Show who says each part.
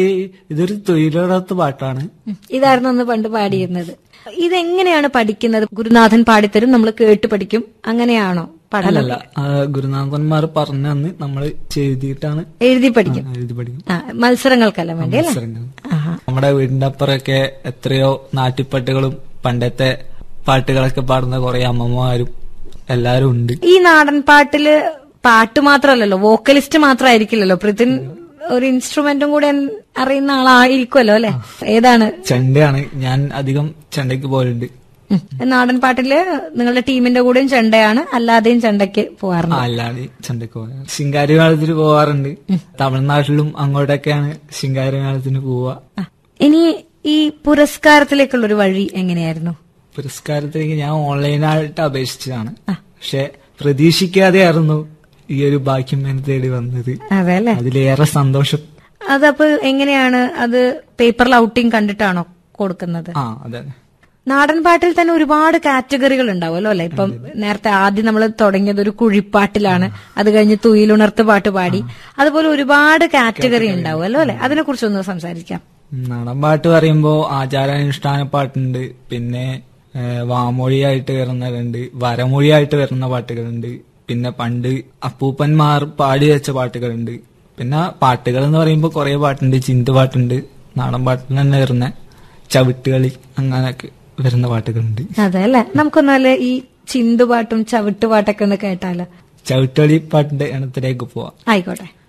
Speaker 1: ഈ ഇതൊരു തൊഴിലുറപ്പ് പാട്ടാണ്
Speaker 2: ഉം. ഇതായിരുന്നു അന്ന് പണ്ട് പാടിയിരുന്നത് ഇതെങ്ങനെയാണ് പഠിക്കുന്നത് ഗുരുനാഥൻ പാടിത്തരും നമ്മൾ കേട്ട് പഠിക്കും അങ്ങനെയാണോ പഠനം
Speaker 1: അല്ലല്ല ആ, ഗുരുനാഥന്മാർ പറഞ്ഞു തന്ന് നമ്മൾ ചെയ്തിട്ടാണ്
Speaker 2: എഴുതി പഠിക്കും
Speaker 1: എഴുതി പഠിക്കും
Speaker 2: ആ മത്സരങ്ങൾക്കല്ല വേണ്ടി അല്ലേ
Speaker 1: മത്സരങ്ങൾ
Speaker 2: ആഹാ.
Speaker 1: നമ്മുടെ വീടിന്റെ അപ്പുറമൊക്കെ എത്രയോ നാട്ടിപ്പാട്ടുകളും പണ്ടത്തെ പാട്ടുകളൊക്കെ പാടുന്ന കുറെ അമ്മമാരും എല്ലാരും ഉണ്ട്
Speaker 2: ഈ നാടൻ പാട്ടില് പാട്ട് മാത്രമല്ലല്ലോ വോക്കലിസ്റ്റ് മാത്രമായിരിക്കില്ലല്ലോ പൃഥിൻ ഒരു ഇൻസ്ട്രുമെന്റും കൂടെ അറിയുന്ന ആളായിരിക്കുമല്ലോ അല്ലെ ഏതാണ്
Speaker 1: ചെണ്ടയാണ് ഞാൻ അധികം ചെണ്ടയ്ക്ക് പോലുണ്ട്
Speaker 2: ഉം. നാടൻ പാട്ടില് നിങ്ങളുടെ ടീമിന്റെ കൂടെയും ചെണ്ടയാണ് അല്ലാതെയും ചെണ്ടയ്ക്ക്
Speaker 1: ആ,
Speaker 2: പോവാറുണ്ട്
Speaker 1: അല്ലാതെ ചെണ്ടയ്ക്ക് പോകാൻ ശിങ്കാരി മേളത്തിന് പോവാറുണ്ട് തമിഴ്നാട്ടിലും അങ്ങോട്ടൊക്കെയാണ് ശിങ്കാരി മേളത്തിന് പോവുക
Speaker 2: ആ. ഇനി ഈ പുരസ്കാരത്തിലേക്കുള്ള ഒരു വഴി എങ്ങനെയായിരുന്നു
Speaker 1: പുരസ്കാരത്തിലേക്ക് ഞാൻ ഓൺലൈനായിട്ട് അപേക്ഷിച്ചതാണ് പക്ഷെ പ്രതീക്ഷിക്കാതെയായിരുന്നു ഈ ഒരു ഭാഗ്യം എന്നെ തേടി വന്നത്
Speaker 2: അതെ അല്ലെ
Speaker 1: അതിലേറെ സന്തോഷം
Speaker 2: അതപ്പോ എങ്ങനെയാണ് അത് പേപ്പറിൽ ഔട്ടിങ് കണ്ടിട്ടാണോ കൊടുക്കുന്നത്
Speaker 1: ആ അതെ
Speaker 2: നാടൻ പാട്ടിൽ തന്നെ ഒരുപാട് കാറ്റഗറികൾ ഉണ്ടാവുമല്ലോ അല്ലെ ഇപ്പം നേരത്തെ ആദ്യം നമ്മൾ തുടങ്ങിയത് ഒരു കുഴിപ്പാട്ടിലാണ് അത് കഴിഞ്ഞ് തുയിലുണർത്ത് പാട്ട് പാടി അതുപോലെ ഒരുപാട് കാറ്റഗറി ഉണ്ടാവുമല്ലോ അല്ലെ അതിനെ കുറിച്ചൊന്ന് സംസാരിക്കാം
Speaker 1: നാടൻ പാട്ട് പറയുമ്പോ ആചാരാനുഷ്ഠാന പാട്ടുണ്ട് പിന്നെ ഏഹ്, വാമൊഴിയായിട്ട് വരുന്നതുണ്ട് വരമൊഴിയായിട്ട് വരുന്ന പാട്ടുകളുണ്ട് പിന്നെ പണ്ട് അപ്പൂപ്പന്മാർ പാടി വെച്ച പാട്ടുകളുണ്ട് പിന്നെ പാട്ടുകൾ എന്ന് പറയുമ്പോൾ കുറെ പാട്ടുണ്ട് ചിന്ത് പാട്ടുണ്ട് നാടൻ പാട്ടിൽ തന്നെ വരുന്ന ചവിട്ടുകളി അങ്ങനെയൊക്കെ വരുന്ന പാട്ടുകളുണ്ട്
Speaker 2: അതെ അല്ലെ നമുക്കൊന്നാല് ഈ ചിന്തുപാട്ടും ചവിട്ടുപാട്ടൊക്കെ ഒന്ന് കേട്ടാലോ
Speaker 1: ചവിട്ടുകളി പാട്ടിന്റെ ഇണത്തിലേക്ക് പോവാം
Speaker 2: ആയിക്കോട്ടെ